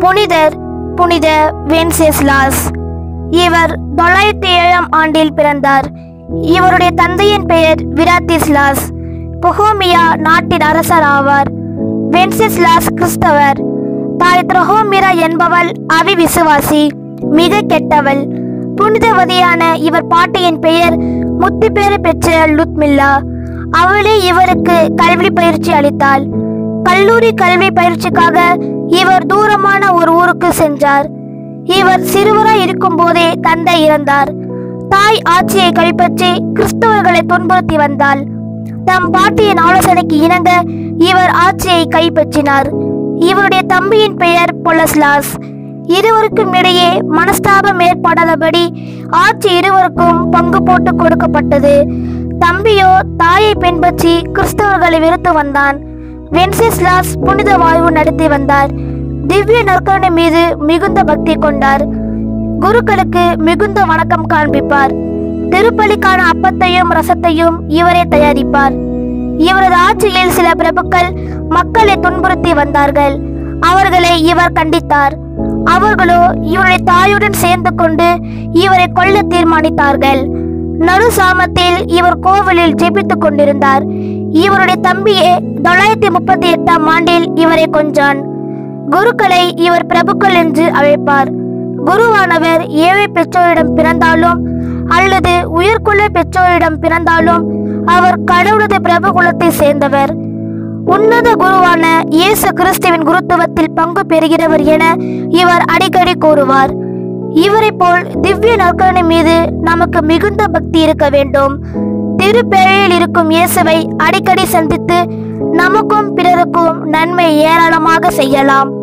புனிதர் புனித வென்செஸ்லாஸ் இவர் தொள்ளாயிரத்தி ஏழாம் ஆண்டில் பிறந்தார் இவருடைய தந்தையின் பெயர் விராத்திஸ்லாஸ் பொஹோமியா நாட்டின் அரசர் ஆவார் வென்செஸ்லாஸ் கிறிஸ்தவர் தாய் திரஹோமிரா என்பவள் அவி விசுவாசி மிக கெட்டவள் புனிதவதியான இவர் பாட்டியின் பெயர் முத்துப்பேறு பெற்ற லுத்மில்லா அவளே இவருக்கு கல்வி பயிற்சி அளித்தாள் கல்லூரி கல்வி பயிற்சிக்காக இவர் தூரமான ஒரு ஊருக்கு சென்றார் இவர் சிறுவராய் இருக்கும் போதே தந்தை இறந்தார் தாய் ஆட்சியை கைப்பற்றி கிறிஸ்தவர்களை துன்புறுத்தி வந்தாள் தம் பாட்டியின் ஆலோசனைக்கு இணங்க இவர் ஆட்சியை கைப்பற்றினார் இவருடைய தம்பியின் பெயர் பொலஸ்லாஸ் இருவருக்கும் இடையே மனஸ்தாபம் ஏற்படாதபடி ஆட்சி இருவருக்கும் பங்கு போட்டு கொடுக்கப்பட்டது தம்பியோ தாயை பின்பற்றி கிறிஸ்தவர்களை வெறுத்து வந்தான் வென்செஸ்லாஸ் புனித வாழ்வு நடத்தி வந்தார் திவ்ய நற்கருணை மீது மிகுந்த பக்தி கொண்டார் குருக்களுக்கு மிகுந்த வணக்கம் காண்பிப்பார் திருப்பலிக்கான அப்பத்தையும் ரசத்தையும் இவரே தயாரிப்பார் இவரது ஆட்சியில் சில பிரபுக்கள் மக்களை துன்புறுத்தி வந்தார்கள் அவர்களை இவர் கண்டித்தார் அவர்களோ இவருடைய தாயுடன் சேர்ந்து கொண்டு இவரை கொல்ல தீர்மானித்தார்கள் நடு சாமத்தில் இவர் கோவிலில் ஜெபித்துக் கொண்டிருந்தார் இவருடைய தம்பியே தொள்ளாயிரத்தி முப்பத்தி எட்டாம் ஆண்டில் இவரை கொன்றான் குருக்களை இவர் பிரபுக்கள் என்று அழைப்பார் குருவானவர் ஏழை பெற்றோரிடம் பிறந்தாலும் அல்லது உயர்குல பெற்றோரிடம் பிறந்தாலும் அவர் கடவுளது பிரபு குலத்தை சேர்ந்தவர் உன்னத குருவான இயேசு கிறிஸ்துவின் குருத்துவத்தில் பங்கு பெறுகிறவர் என இவர் அடிக்கடி கூறுவார் இவரைப் போல் திவ்ய நற்கருணை மீது நமக்கு மிகுந்த பக்தி இருக்க வேண்டும் திருப்பேழையில் இருக்கும் இயேசுவை அடிக்கடி சந்தித்து நமக்கும் பிறருக்கும் நன்மை ஏராளமாக செய்யலாம்